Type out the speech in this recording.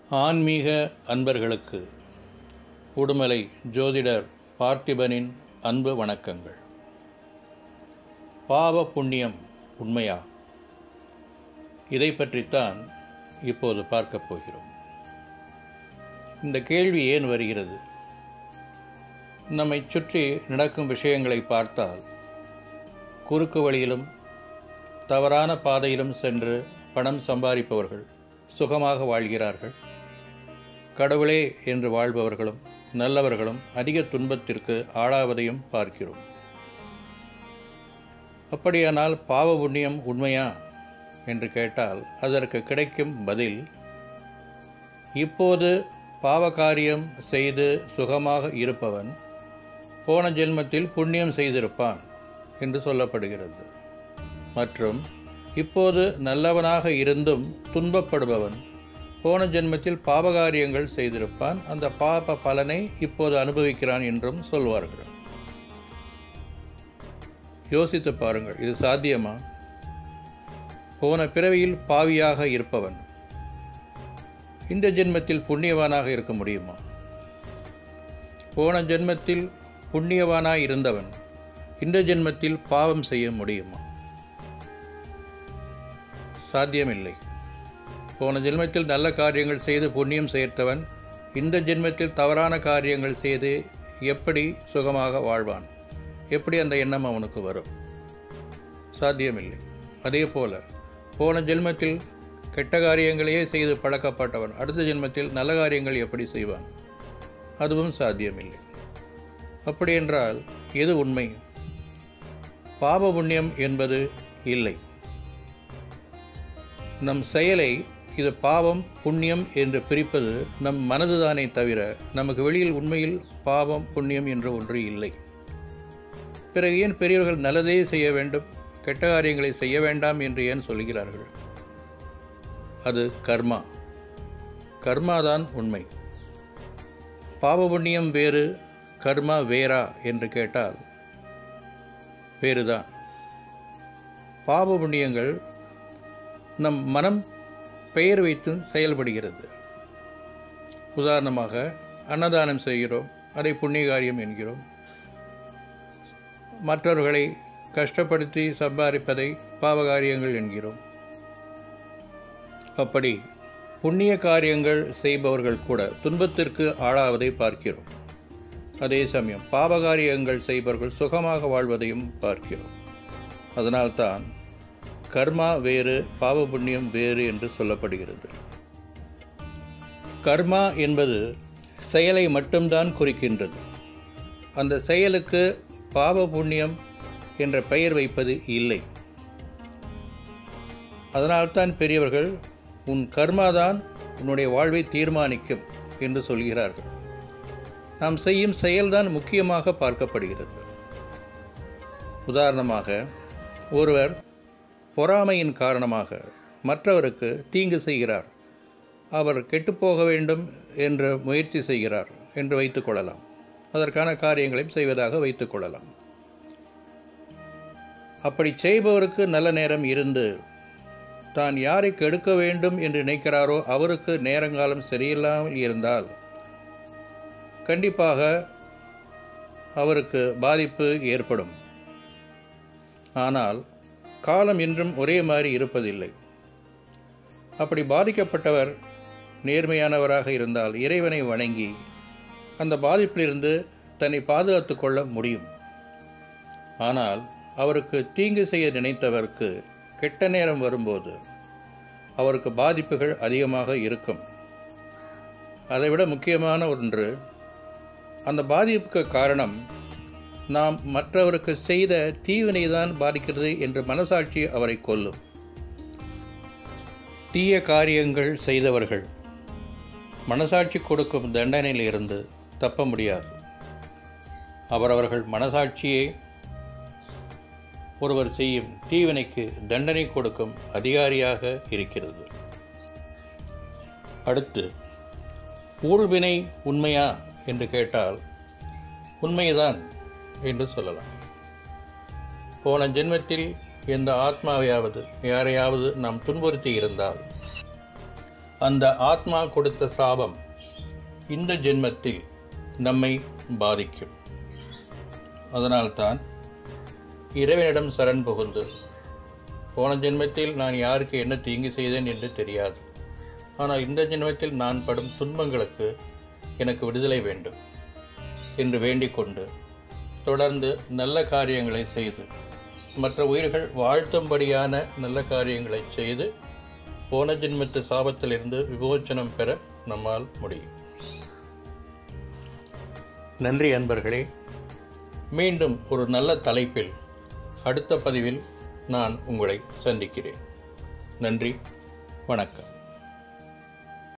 ஆன்மீக அன்பர்களுக்கு உடுமலை ஜோதிடர் பார்த்திபனின் அன்பு வணக்கங்கள் பாவ புண்ணியம் உண்மையா இதை பற்றித்தான் இப்போது பார்க்கப் போகிறோம் இந்த கேள்வி ஏன் வருகிறது நம்மை சுற்றி நடக்கும் விஷயங்களை பார்த்தால் குறுக்கு வழியிலும் தவறான பாதையிலும் சென்று பணம் சம்பாதிப்பவர்கள் சுகமாக வாழ்கிறார்கள் கடவுளே என்று வாழ்பவர்களும் நல்லவர்களும் அதிக துன்பத்திற்கு ஆளாவதையும் பார்க்கிறோம் அப்படியானால் பாவ புண்ணியம் உண்மையா என்று கேட்டால் அதற்கு கிடைக்கும் பதில் இப்போது பாவகாரியம் செய்து சுகமாக இருப்பவன் போன ஜென்மத்தில் புண்ணியம் செய்திருப்பான் என்று சொல்லப்படுகிறது மற்றும் இப்போது நல்லவனாக இருந்தும் துன்பப்படுபவன் போன ஜென்மத்தில் பாபகாரியங்கள் செய்திருப்பான் அந்த பாப பலனை இப்போது அனுபவிக்கிறான் என்றும் சொல்வார்கள் யோசித்து பாருங்கள் இது சாத்தியமா போன பிறவியில் பாவியாக இருப்பவன் இந்த ஜென்மத்தில் புண்ணியவானாக இருக்க முடியுமா போன ஜென்மத்தில் புண்ணியவானாக இருந்தவன் இந்த ஜென்மத்தில் பாவம் செய்ய முடியுமா சாத்தியமில்லை போன ஜென்மத்தில் நல்ல காரியங்கள் செய்து புண்ணியம் சேர்த்தவன் இந்த ஜென்மத்தில் தவறான காரியங்கள் செய்து எப்படி சுகமாக வாழ்வான் எப்படி அந்த எண்ணம் அவனுக்கு வரும் சாத்தியமில்லை அதே போல போன ஜென்மத்தில் கெட்ட காரியங்களையே செய்து பழக்கப்பட்டவன் அடுத்த ஜென்மத்தில் நல்ல காரியங்கள் எப்படி செய்வான் அதுவும் சாத்தியமில்லை அப்படி என்றால் எது உண்மை பாப புண்ணியம் என்பது இல்லை நம் செயலை இது பாவம் புண்ணியம் என்று பிரிப்பது நம் மனதுதானே தவிர நமக்கு வெளியில் உண்மையில் பாவம் புண்ணியம் என்ற ஒன்று இல்லை பிறகு ஏன் பெரியவர்கள் நல்லதே செய்ய வேண்டும் கெட்ட காரியங்களை செய்ய வேண்டாம் என்று ஏன் சொல்கிறார்கள் அது கர்மா கர்மாதான் உண்மை பாவ புண்ணியம் வேறு கர்மா வேறா என்று கேட்டால் வேறுதான் பாவ புண்ணியங்கள் நம் மனம் பெயர் வைத்து செயல்படுகிறது உதாரணமாக அன்னதானம் செய்கிறோம் அதை புண்ணிய காரியம் என்கிறோம் மற்றவர்களை கஷ்டப்படுத்தி சம்பாதிப்பதை பாவகாரியங்கள் என்கிறோம் அப்படி புண்ணிய காரியங்கள் செய்பவர்கள் கூட துன்பத்திற்கு ஆளாவதை பார்க்கிறோம் அதே சமயம் பாவகாரியங்கள் செய்பவர்கள் சுகமாக வாழ்வதையும் பார்க்கிறோம் அதனால்தான் கர்மா வேறு பாவ புண்ணியம் வேறு என்று சொல்லப்படுகிறது கர்மா என்பது செயலை மட்டும்தான் குறிக்கின்றது அந்த செயலுக்கு பாவ புண்ணியம் என்ற பெயர் வைப்பது இல்லை அதனால்தான் பெரியவர்கள் உன் கர்மாதான் உன்னுடைய வாழ்வை தீர்மானிக்கும் என்று சொல்கிறார்கள் நாம் செய்யும் செயல்தான் முக்கியமாக பார்க்கப்படுகிறது உதாரணமாக ஒருவர் பொறாமையின் காரணமாக மற்றவருக்கு தீங்கு செய்கிறார் அவர் கெட்டுப்போக வேண்டும் என்று முயற்சி செய்கிறார் என்று வைத்துக்கொள்ளலாம் அதற்கான காரியங்களையும் செய்வதாக வைத்துக்கொள்ளலாம் அப்படி செய்பவருக்கு நல்ல நேரம் இருந்து தான் யாரை கெடுக்க வேண்டும் என்று நினைக்கிறாரோ அவருக்கு நேரங்காலம் சரியில்லாமல் இருந்தால் கண்டிப்பாக அவருக்கு பாதிப்பு ஏற்படும் ஆனால் காலம் என்றும் ஒரே மாதிரி இருப்பதில்லை அப்படி பாதிக்கப்பட்டவர் நேர்மையானவராக இருந்தால் இறைவனை வணங்கி அந்த பாதிப்பிலிருந்து தன்னை பாதுகாத்து கொள்ள முடியும் ஆனால் அவருக்கு தீங்கு செய்ய நினைத்தவருக்கு கெட்ட நேரம் வரும்போது அவருக்கு பாதிப்புகள் அதிகமாக இருக்கும் அதைவிட முக்கியமான ஒன்று அந்த பாதிப்புக்கு காரணம் நாம் மற்றவருக்கு செய்த தீவினை தான் பாதிக்கிறது என்று மனசாட்சி அவரை கொல்லும் தீய காரியங்கள் செய்தவர்கள் மனசாட்சி கொடுக்கும் தண்டனையிலிருந்து தப்ப முடியாது அவரவர்கள் மனசாட்சியே ஒருவர் செய்யும் தீவினைக்கு தண்டனை கொடுக்கும் அதிகாரியாக இருக்கிறது அடுத்து ஊழ்வினை உண்மையா என்று கேட்டால் உண்மைதான் என்று சொல்லலாம் போன ஜென்மத்தில் எந்த ஆத்மாவையாவது யாரையாவது நாம் துன்புறுத்தி இருந்தால் அந்த ஆத்மா கொடுத்த சாபம் இந்த ஜென்மத்தில் நம்மை பாதிக்கும் அதனால்தான் இறைவனிடம் சரண் புகுந்து போன ஜென்மத்தில் நான் யாருக்கு என்ன தீங்கு செய்தேன் என்று தெரியாது ஆனால் இந்த ஜென்மத்தில் நான் படும் துன்பங்களுக்கு எனக்கு விடுதலை வேண்டும் என்று வேண்டிக் கொண்டு தொடர்ந்து நல்ல காரியங்களை செய்து மற்ற உயிர்கள் வாழ்த்தும்படியான நல்ல காரியங்களை செய்து போன ஜென்மத்து சாபத்திலிருந்து விமோச்சனம் பெற நம்மால் முடியும் நன்றி அன்பர்களே மீண்டும் ஒரு நல்ல தலைப்பில் அடுத்த பதிவில் நான் உங்களை சந்திக்கிறேன் நன்றி வணக்கம்